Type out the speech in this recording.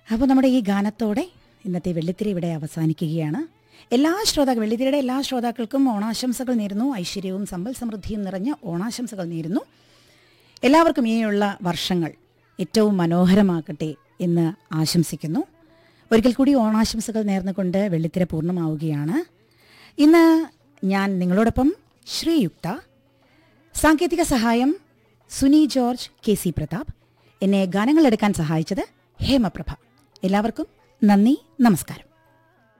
അപ്പോൾ നമ്മുടെ ഈ ഗാനത്തോടെ ഇന്നത്തെ വെള്ളിത്തിരി ഇവിടെ അവസാനിക്കുകയാണ് എല്ലാ ശ്രോതാക്കൾ വെള്ളിത്തിരിയുടെ എല്ലാ ശ്രോതാക്കൾക്കും ഓണാശംസകൾ നേരുന്നു ഐശ്വര്യവും സമ്പൽ സമൃദ്ധിയും നിറഞ്ഞ ഓണാശംസകൾ നേരുന്നു എല്ലാവർക്കും ഇനിയുള്ള വർഷങ്ങൾ ഏറ്റവും മനോഹരമാക്കട്ടെ എന്ന് ആശംസിക്കുന്നു ഒരിക്കൽ കൂടി ഓണാശംസകൾ നേർന്നുകൊണ്ട് വെള്ളിത്തിര പൂർണ്ണമാവുകയാണ് ഇന്ന് ഞാൻ നിങ്ങളോടൊപ്പം ശ്രീയുക്ത സാങ്കേതിക സഹായം സുനി ജോർജ് കെ സി പ്രതാപ് എന്നെ ഗാനങ്ങൾ എടുക്കാൻ സഹായിച്ചത് ഹേമപ്രഭ എല്ലാവർക്കും നന്ദി നമസ്കാരം